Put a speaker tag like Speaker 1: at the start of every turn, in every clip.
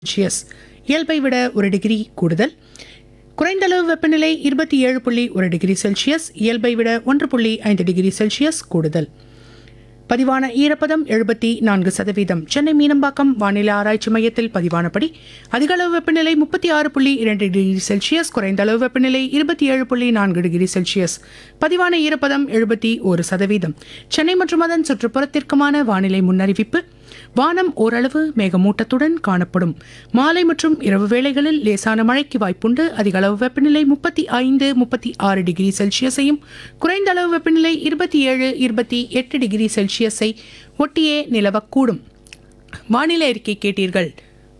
Speaker 1: Celsius இயல்பை விட ஒரு டிகிரி கூடுதல் குறைந்த அளவு வெப்பநிலை இருபத்தி ஏழு புள்ளி ஒரு டிகிரி செல்சியஸ் இயல்பை விட ஒன்று புள்ளி ஐந்து டிகிரி செல்சியஸ் கூடுதல் பதிவான ஈரப்பதம் எழுபத்தி நான்கு சதவீதம் சென்னை மீனம்பாக்கம் வானிலை ஆராய்ச்சி மையத்தில் பதிவானபடி அதிக அளவு வெப்பநிலை முப்பத்தி ஆறு புள்ளி இரண்டு டிகிரி செல்சியஸ் குறைந்த அளவு வெப்பநிலை இருபத்தி ஏழு புள்ளி நான்கு டிகிரி செல்சியஸ் பதிவான ஈரப்பதம் எழுபத்தி ஒரு சதவீதம் சென்னை மற்றும் அதன் சுற்றுப்புறத்திற்குமான வானிலை முன்னறிவிப்பு வானம் ஓரளவு மேகமூட்டத்துடன் காணப்படும் மாலை மற்றும் இரவு வேளைகளில் லேசான மழைக்கு வாய்ப்புண்டு அதிக அளவு வெப்பநிலை முப்பத்தி ஐந்து முப்பத்தி ஆறு டிகிரி செல்சியஸையும் குறைந்த அளவு வெப்பநிலை இருபத்தி ஏழு இருபத்தி எட்டு டிகிரி செல்சியஸை ஒட்டியே நிலவக்கூடும் வானிலை அறிக்கை கேட்டீர்கள்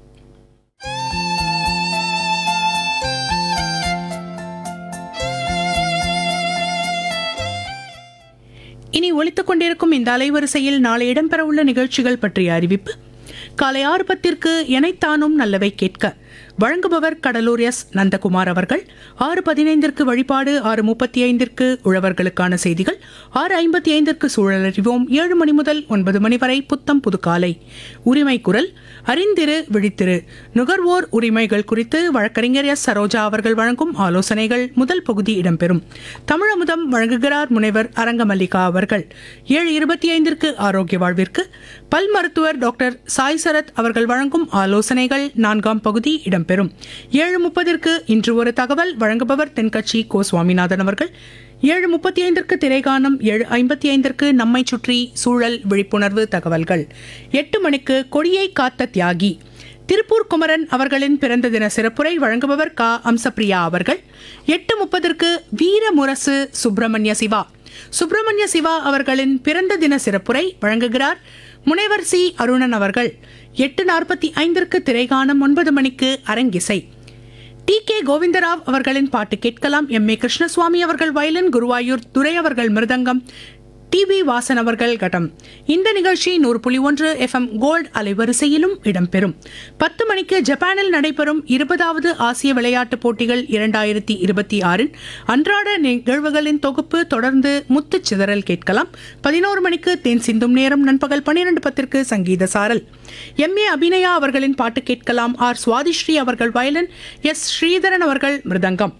Speaker 1: இனி ஒலித்துக் கொண்டிருக்கும் இந்த அலைவரிசையில் நாளை இடம்பெறவுள்ள நிகழ்ச்சிகள் பற்றிய அறிவிப்பு காலை ஆறு பத்திற்கு எனைத்தானும் நல்லவை கேட்க வழங்குபவர் கடலூர் எஸ் நந்தகுமார் அவர்கள் ஆறு பதினைந்திற்கு வழிபாடு ஆறு முப்பத்தி ஐந்திற்கு உழவர்களுக்கான செய்திகள் ஆறு ஐம்பத்தி ஐந்திற்கு சூழல் அறிவோம் ஏழு மணி முதல் ஒன்பது மணி வரை புத்தம் புது காலை உரிமை குரல் அறிந்திரு விழித்திரு நுகர்வோர் உரிமைகள் குறித்து வழக்கறிஞர் எஸ் சரோஜா அவர்கள் வழங்கும் ஆலோசனைகள் முதல் பகுதி இடம்பெறும் தமிழமுதம் வழங்குகிறார் முனைவர் அரங்கமல்லிகா அவர்கள் ஏழு இருபத்தி ஐந்திற்கு ஆரோக்கிய வாழ்விற்கு பல் மருத்துவர் டாக்டர் சாய் சரத் அவர்கள் வழங்கும் ஆலோசனைகள் நான்காம் பகுதி இடம்பெறும் ஏழு முப்பதிற்கு இன்று ஒரு தகவல் வழங்குபவர் தென்கட்சி கோ சுவாமிநாதன் அவர்கள் ஏழு முப்பத்தி ஐந்திற்கு திரைகானம் ஏழு ஐம்பத்தி ஐந்திற்கு நம்மை சுற்றி சூழல் விழிப்புணர்வு தகவல்கள் எட்டு மணிக்கு கொடியை காத்த தியாகி திருப்பூர் குமரன் அவர்களின் பிறந்த தின சிறப்புரை வழங்குபவர் கா அம்சப்பிரியா அவர்கள் எட்டு முப்பதற்கு வீர முரசு சுப்பிரமணிய சிவா சுப்பிரமணிய சிவா அவர்களின் பிறந்த தின சிறப்புரை வழங்குகிறார் முனைவர் சி அருணன் அவர்கள் எட்டு நாற்பத்தி ஐந்திற்கு திரைகானம் ஒன்பது மணிக்கு அரங்கிசை டி கே கோவிந்தராவ் அவர்களின் பாட்டு கேட்கலாம் எம் ஏ கிருஷ்ணசுவாமி அவர்கள் வயலின் குருவாயூர் துரை அவர்கள் மிருதங்கம் டி வி வாசன் அவர்கள் கட்டம் இந்த நிகழ்ச்சி நூறு புள்ளி ஒன்று எஃப்எம் கோல்ட் அலைவரிசையிலும் இடம்பெறும் பத்து மணிக்கு ஜப்பானில் நடைபெறும் இருபதாவது ஆசிய விளையாட்டுப் போட்டிகள் இரண்டாயிரத்தி இருபத்தி ஆறின் அன்றாட நிகழ்வுகளின் தொகுப்பு தொடர்ந்து முத்துச் சிதறல் கேட்கலாம் பதினோரு மணிக்கு தேன் சிந்தும் நேரம் நண்பகல் பன்னிரண்டு பத்திற்கு சங்கீத சாரல் எம் ஏ அபிநயா அவர்களின் பாட்டு கேட்கலாம் ஆர் சுவாதிஸ்ரீ அவர்கள் வயலின் எஸ் ஸ்ரீதரன் அவர்கள் மிருதங்கம்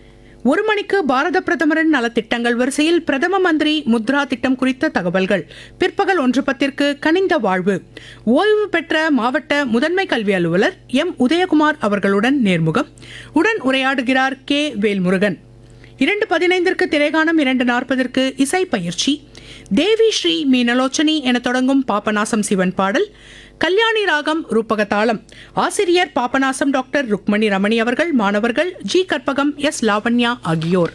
Speaker 1: ஒரு மணிக்கு பாரத பிரதமரின் நலத்திட்டங்கள் வரிசையில் பிரதம மந்திரி முத்ரா திட்டம் குறித்த தகவல்கள் பிற்பகல் ஒன்று பத்திற்கு கனிந்த வாழ்வு ஓய்வு பெற்ற மாவட்ட முதன்மை கல்வி அலுவலர் எம் உதயகுமார் அவர்களுடன் நேர்முகம் உடன் உரையாடுகிறார் கே வேல்முருகன் இரண்டு பதினைந்திற்கு திரைகாணம் இரண்டு நாற்பதற்கு இசை பயிற்சி தேவி ஸ்ரீ மீனலோச்சனி என தொடங்கும் பாபநாசம் சிவன் பாடல் கல்யாணி ராகம் ரூபக தாளம் ஆசிரியர் பாபநாசம் டாக்டர் ருக்மணி ரமணி அவர்கள் மாணவர்கள் ஜி கற்பகம் எஸ் லாவண்யா ஆகியோர்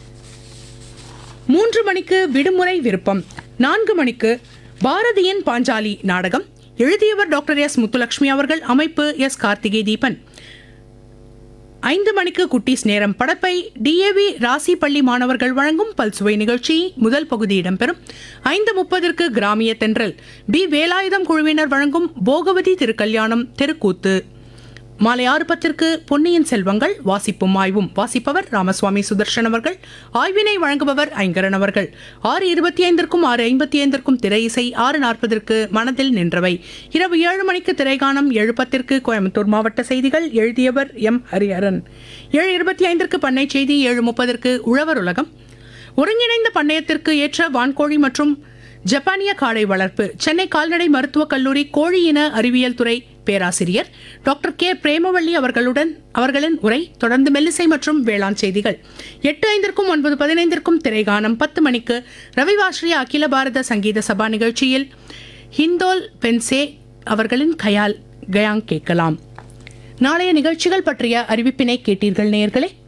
Speaker 1: மூன்று மணிக்கு விடுமுறை விருப்பம் நான்கு மணிக்கு பாரதியின் பாஞ்சாலி நாடகம் எழுதியவர் டாக்டர் எஸ் முத்துலட்சுமி அவர்கள் அமைப்பு எஸ் கார்த்திகை தீபன் ஐந்து மணிக்கு குட்டீஸ் நேரம் படப்பை டிஏவி ராசி பள்ளி மாணவர்கள் வழங்கும் பல்சுவை நிகழ்ச்சி முதல் பகுதி இடம்பெறும் ஐந்து முப்பதற்கு கிராமிய தென்றல் பி வேலாயுதம் குழுவினர் வழங்கும் போகவதி திருக்கல்யாணம் தெருக்கூத்து மாலை ஆறு பத்திற்கு பொன்னியின் செல்வங்கள் வாசிப்பும் ஆய்வும் வாசிப்பவர் ராமசுவாமி சுதர்ஷன் அவர்கள் ஆய்வினை வழங்குபவர் ஐங்கரன் அவர்கள் ஆறு இருபத்தி ஐந்திற்கும் ஆறு ஐம்பத்தி ஐந்திற்கும் திரை இசை ஆறு நாற்பதற்கு மனதில் நின்றவை இரவு ஏழு மணிக்கு திரைகாணம் ஏழு பத்திற்கு கோயம்புத்தூர் மாவட்ட செய்திகள் எழுதியவர் எம் ஹரிஹரன் ஏழு இருபத்தி ஐந்திற்கு பண்ணை செய்தி ஏழு முப்பதற்கு உழவர் உலகம் ஒருங்கிணைந்த பண்ணையத்திற்கு ஏற்ற வான்கோழி மற்றும் ஜப்பானிய காடை வளர்ப்பு சென்னை கால்நடை மருத்துவக் கல்லூரி கோழி இன அறிவியல் துறை பேராசிரியர் டாக்டர் கே பிரேமவள்ளி அவர்களுடன் அவர்களின் உரை தொடர்ந்து மெல்லிசை மற்றும் வேளாண் செய்திகள் எட்டு ஐந்திற்கும் ஒன்பது பதினைந்திற்கும் திரைகானம் பத்து மணிக்கு ரவிவாஸ்ரீ அகில பாரத சங்கீத சபா நிகழ்ச்சியில் ஹிந்தோல் பென்சே அவர்களின் கயால் கயாங் கேட்கலாம் நாளைய நிகழ்ச்சிகள் பற்றிய அறிவிப்பினை கேட்டீர்கள் நேயர்களே